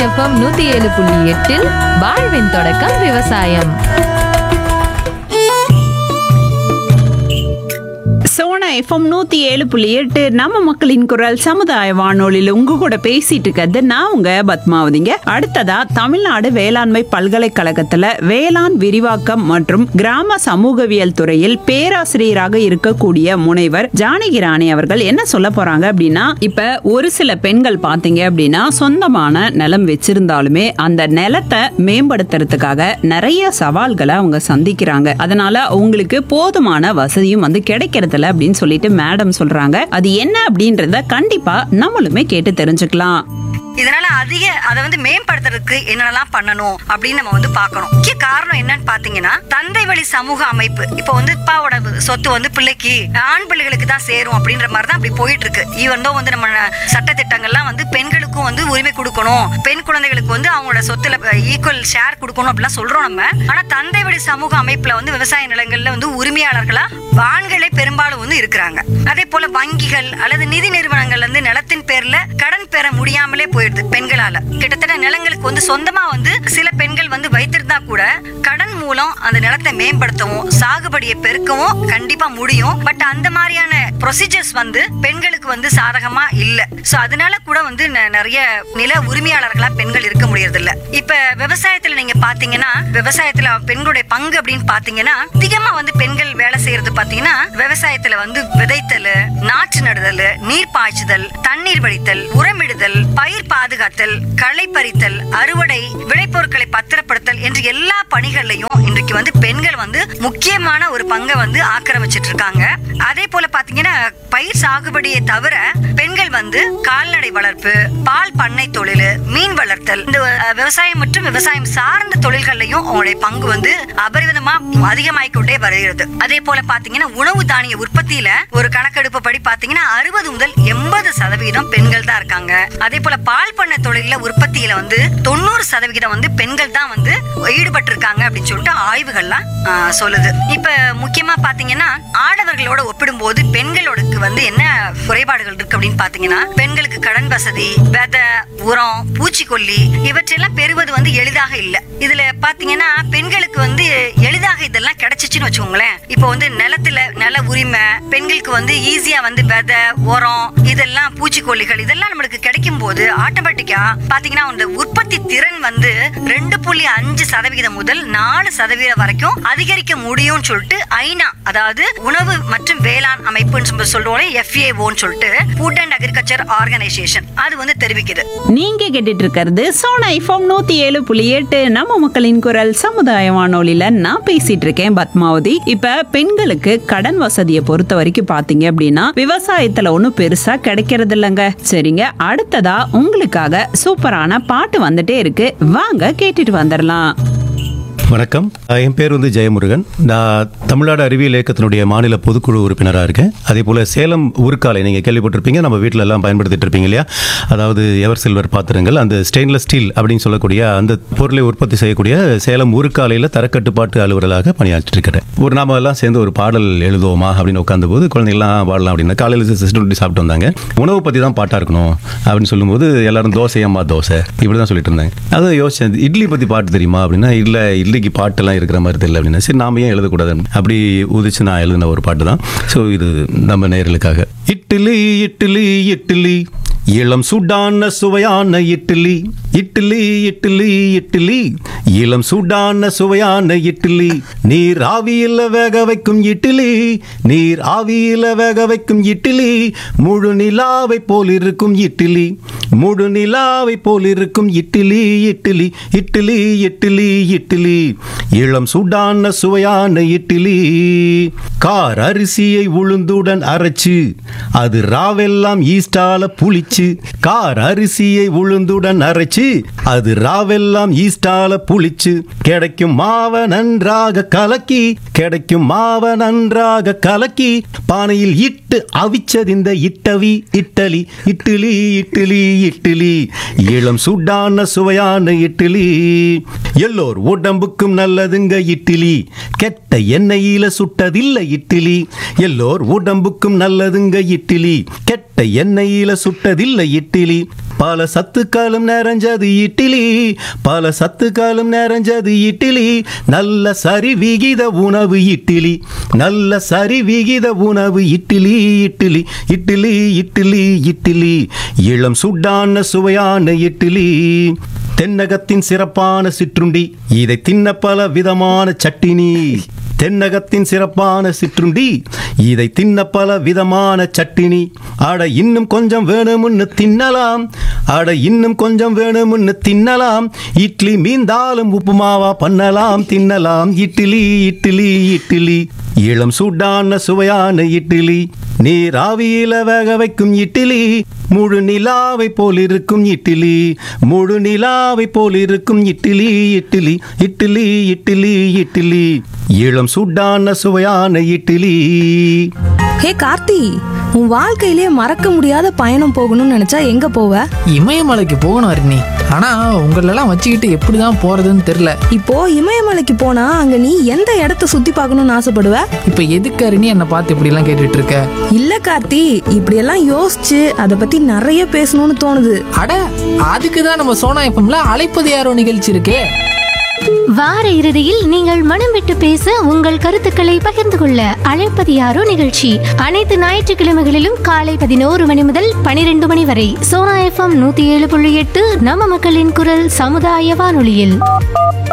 FM நூத்தி ஏழு புள்ளி எட்டில் வாழ்வின் தொடக்கம் விவசாயம் சோனா எஃப்எம் நூத்தி ஏழு புள்ளி எட்டு நம்ம மக்களின் குரல் சமுதாய வானொலியில் உங்க கூட பேசிட்டு இருக்கிறது நான் உங்க பத்மாவதிங்க அடுத்ததா தமிழ்நாடு வேளாண்மை பல்கலைக்கழகத்துல வேளாண் விரிவாக்கம் மற்றும் கிராம சமூகவியல் துறையில் பேராசிரியராக இருக்கக்கூடிய முனைவர் ஜானகி ராணி அவர்கள் என்ன சொல்ல போறாங்க அப்படின்னா இப்ப ஒரு சில பெண்கள் பாத்தீங்க அப்படின்னா சொந்தமான நிலம் வச்சிருந்தாலுமே அந்த நிலத்தை மேம்படுத்துறதுக்காக நிறைய சவால்களை அவங்க சந்திக்கிறாங்க அதனால அவங்களுக்கு போதுமான வசதியும் வந்து கிடைக்கிறது இல்ல அப்படின்னு சொல்லிட்டு மேடம் சொல்றாங்க அது என்ன அப்படின்றத கண்டிப்பா நம்மளுமே கேட்டு தெரிஞ்சுக்கலாம் இதனால அதிக அதை வந்து மேம்படுத்துறதுக்கு என்னென்னலாம் பண்ணணும் அப்படின்னு நம்ம வந்து பார்க்கணும் முக்கிய காரணம் என்னன்னு பாத்தீங்கன்னா தந்தை வழி சமூக அமைப்பு இப்போ வந்து அப்பாவோட சொத்து வந்து பிள்ளைக்கு ஆண் பிள்ளைகளுக்கு தான் சேரும் அப்படின்ற மாதிரி தான் அப்படி போயிட்டு இருக்கு ஈவன் தான் வந்து நம்ம சட்ட திட்டங்கள்லாம் வந்து பெண்களுக்கும் வந்து உரிமை கொடுக்கணும் பெண் குழந்தைகளுக்கு வந்து அவங்களோட சொத்துல ஈக்குவல் ஷேர் கொடுக்கணும் அப்படிலாம் சொல்றோம் நம்ம ஆனா தந்தை வழி சமூக அமைப்புல வந்து விவசாய நிலங்கள்ல வந்து உரிமையாளர்களா ஆண்களே பெரும்பாலும் வந்து இருக்கிறாங்க அதே போல வங்கிகள் அல்லது நிதி நிறுவனங்கள் வந்து நிலத்தின் பேர்ல கடன் பெற முடியாமலே போயிடுது பெண்களால கிட்டத்தட்ட நிலங்களுக்கு வந்து சொந்தமா வந்து சில பெண்கள் வந்து வைத்திருந்தா கூட கடன் மூலம் அந்த நிலத்தை மேம்படுத்தவும் சாகுபடியை பெருக்கவும் கண்டிப்பா முடியும் பட் அந்த மாதிரியான ப்ரொசீஜர்ஸ் வந்து பெண்களுக்கு வந்து சாதகமா இல்ல சோ அதனால கூட வந்து ந- நிறைய நில உரிமையாளர்களா பெண்கள் இருக்க முடியறது இல்ல இப்ப விவசாயத்துல நீங்க பாத்தீங்கன்னா விவசாயத்துல பெண்களுடைய பங்கு அப்படின்னு பாத்தீங்கன்னா அதிகமா வந்து பெண்கள் வேலை செய்யறது பாத்தீங்கன்னா விவசாயத்துல வந்து விதைத்தல் நாற்று நடுதல் நீர் பாய்ச்சுதல் தண்ணீர் வடித்தல் உரமிடுதல் பயிர் பாதுகாத்தல் களை பறித்தல் அறுவடை விளைபொருட்களை பத்திரப்படுத்தல் என்று எல்லா பணிகள்லயும் இன்றைக்கு வந்து பெண்கள் வந்து முக்கியமான ஒரு பங்கை வந்து ஆக்கிரமிச்சிட்டு இருக்காங்க அதே போல பாத்தீங்கன்னா பயிர் சாகுபடியை தவிர பெண்கள் வந்து கால்நடை வளர்ப்பு பால் பண்ணை தொழில் மீன் வளர்த்தல் இந்த அஹ், விவசாயம் மற்றும் விவசாயம் சார்ந்த தொழில்கள்லயும் அவங்களுடைய பங்கு வந்து அபரிவிதமா அதிகமாயிக்கொண்டே வருகிறது அதே போல பாத்தீங்கன்னா உணவு தானிய உற்பத்தியில ஒரு கணக்கெடுப்பு படி பாத்தீங்கன்னா அறுபது முதல் எண்பது சதவீதம் பெண்கள் தான் இருக்காங்க அதே போல பால் பண்ணை தொழில உற்பத்தியில வந்து தொண்ணூறு சதவிகிதம் வந்து பெண்கள் தான் வந்து ஈடுபட்டு இருக்காங்க அப்படின்னு சொல்லிட்டு ஆய்வுகள்லாம் ஆஹ், சொல்லுது இப்ப முக்கியமா பாத்தீங்கன்னா ஆடவர்களோட ஒப்பிடும்போது பெண்களோடக்கு வந்து என்ன குறைபாடுகள் இருக்கு அப்படின்னு பாத்தீங்கன்னா பெண்களுக்கு கடன் வசதி விதை உரம் பூச்சிக்கொல்லி இவற்றெல்லாம் பெறுவது வந்து எளிதாக இல்ல இதுல பாத்தீங்கன்னா பெண்களுக்கு வந்து எளிதாக இதெல்லாம் கிடைச்சிச்சுன்னு வச்சுக்கோங்களேன் இப்போ வந்து நிலத்துல நில உரிமை பெண்களுக்கு வந்து ஈஸியா வந்து விதை உரம் இதெல்லாம் பூச்சிக்கொல்லிகள் இதெல்லாம் நம்மளுக்கு கிடைக்கும் போது ஆட்டோமேட்டிக்கா பாத்தீங்கன்னா அந்த உற்பத்தி திறன் வந்து ரெண்டு புள்ளி அஞ்சு சதவிகிதம் முதல் நாலு சதவீதம் வரைக்கும் அதிகரிக்க முடியும்னு சொல்லிட்டு ஐநா அதாவது உணவு மற்றும் வேளாண் அமைப்புன்னு சொல்லி சொல்றோம் எஃப்ஏஓன்னு சொல்லிட்டு ஃபுட் அண்ட் அக்ரிகல்ச்சர் ஆர்கனைசேஷன் அது வந்து தெரிவிக்குது நீங்க கேட்டுட்டு இருக்கிறது சோனா எஃப்எம் நூத்தி ஏழு புள்ளி எட்டு நம்ம மக்களின் குரல் சமுதாய வானொலியில நான் பேசிட்டு இருக்கேன் பத்மாவதி இப்ப பெண்களுக்கு கடன் வசதியை பொறுத்த வரைக்கும் பாத்தீங்க அப்படின்னா விவசாயத்துல ஒண்ணும் பெருசா கிடைக்கிறது இல்லைங்க சரிங்க அடுத்ததா உங்களுக்காக சூப்பரான பாட்டு வந்துட்டே இருக்கு வாங்க கேட்டுட்டு வந்துடலாம் வணக்கம் என் பேர் வந்து ஜெயமுருகன் நான் தமிழ்நாடு அறிவியல் இயக்கத்தினுடைய மாநில பொதுக்குழு உறுப்பினராக இருக்கேன் அதே போல் சேலம் உருக்காலை நீங்கள் கேள்விப்பட்டிருப்பீங்க நம்ம வீட்டில் எல்லாம் பயன்படுத்திட்டு இருப்பீங்க இல்லையா அதாவது எவர் சில்வர் பாத்திரங்கள் அந்த ஸ்டெயின்லெஸ் ஸ்டீல் அப்படின்னு சொல்லக்கூடிய அந்த பொருளை உற்பத்தி செய்யக்கூடிய சேலம் உருக்காலையில் தரக்கட்டுப்பாட்டு அலுவலராக பணியாற்றிட்டு இருக்கிறேன் ஒரு நாம எல்லாம் சேர்ந்து ஒரு பாடல் எழுதுவோமா அப்படின்னு உட்காந்த போது குழந்தைங்களாம் பாடலாம் அப்படின்னு காலையில் சிஸ்டம் சாப்பிட்டு வந்தாங்க உணவு பற்றி தான் பாட்டாக இருக்கணும் அப்படின்னு சொல்லும்போது எல்லாரும் தோசை அம்மா தோசை இப்படி தான் சொல்லிட்டு இருந்தாங்க அதை யோசிச்சேன் இட்லி பற்றி பாட்டு தெரியுமா அப்படின்னா இல்லை இட்லிக்கு பாட்டெல்லாம் இருக்கிற மாதிரி தெரியல அப்படின்னா சரி நாம ஏன் எழுதக்கூடாது அப்படி உதிச்சு நான் எழுதின ஒரு பாட்டு தான் ஸோ இது நம்ம நேயர்களுக்காக இட்லி இட்லி இட்லி இளம் சுடான சுவையான இட்லி இட்லி இட்லி இட்லி இளம் சுடான சுவையான இட்லி நீர் ஆவியில வேக வைக்கும் இட்லி நீர் ஆவியில வேக வைக்கும் இட்லி முழு நிலாவை போல் இருக்கும் இட்லி முழு நிலாவை போல் இருக்கும் இட்லி இட்லி இட்லி இட்லி இட்லி இளம் சுடான சுவையான இட்லி கார் அரிசியை உளுந்துடன் அரைச்சு அது ராவெல்லாம் ஈஸ்டால புளிச்சு கார் அரிசியை உளுந்துடன் அரைச்சு அது ராவெல்லாம் ஈஸ்டால புளிச்சு கிடைக்கும் மாவ நன்றாக கலக்கி கிடைக்கும் மாவ நன்றாக கலக்கி பானையில் இட்டு அவிச்சதிந்த இட்டவி இட்டலி இட்லி இட்லி இட்லி இளம் சுடான சுவையான இட்லி எல்லோர் உடம்புக்கும் நல்லதுங்க இட்லி கெட்ட எண்ணெயில சுட்டதில்லை இட்லி எல்லோர் உடம்புக்கும் நல்லதுங்க இட்லி கெட்ட எண்ணெயில சுட்டதில்லை இட்லி பல சத்துக்களும் நிறைஞ்சது இட்லி பல சத்துக்களும் நிறைஞ்சது இட்லி நல்ல சரி விகித உணவு இட்லி நல்ல சரி விகித உணவு இட்லி இட்லி இட்லி இட்லி இட்லி இளம் சுடான சுவையான இட்லி தென்னகத்தின் சிறப்பான சிற்றுண்டி இதை தின்ன பல விதமான சட்டினி தென்னகத்தின் சிறப்பான சிற்றுண்டி இதை தின்ன பல விதமான சட்டினி அட இன்னும் கொஞ்சம் வேணும்னு தின்னலாம் அட இன்னும் கொஞ்சம் வேணும்னு தின்னலாம் இட்லி மீந்தாலும் உப்புமாவா பண்ணலாம் தின்னலாம் இட்லி இட்லி இட்லி இளம் சூடான சுவையான இட்லி நீர் ஆவியில வேக வைக்கும் இட்லி முழு நிலாவை போல் இருக்கும் இட்லி முழு நிலாவை போல் இருக்கும் இட்லி இட்லி இட்லி இட்லி இட்லி இளம் சூடான சுவையான இட்லி ஹே கார்த்தி உன் வாழ்க்கையிலே மறக்க முடியாத பயணம் போகணும்னு நினைச்சா எங்க போவ இமயமலைக்கு போகணும் அருணி ஆனா உங்களெல்லாம் வச்சுக்கிட்டு எப்படிதான் போறதுன்னு தெரியல இப்போ இமயமலைக்கு போனா அங்க நீ எந்த இடத்த சுத்தி பார்க்கணும்னு ஆசைப்படுவ இப்ப எதுக்கு அருணி என்னை பார்த்து இப்படி எல்லாம் கேட்டுட்டு இருக்க இல்ல கார்த்தி இப்படியெல்லாம் யோசிச்சு அதை பத்தி நிறைய பேசணும்னு தோணுது அட அதுக்கு தான் நம்ம சோனா எஃப்எம்ல அழைப்பது யாரோ நிகழ்ச்சி இருக்கே வார இறுதியில் நீங்கள் மனம் விட்டு பேச உங்கள் கருத்துக்களை பகிர்ந்து கொள்ள அழைப்பது யாரோ நிகழ்ச்சி அனைத்து ஞாயிற்றுக்கிழமைகளிலும் காலை பதினோரு மணி முதல் பனிரெண்டு மணி வரை சோனா எஃப்எம் நூத்தி ஏழு புள்ளி எட்டு நம்ம மக்களின் குரல் சமுதாய வானொலியில்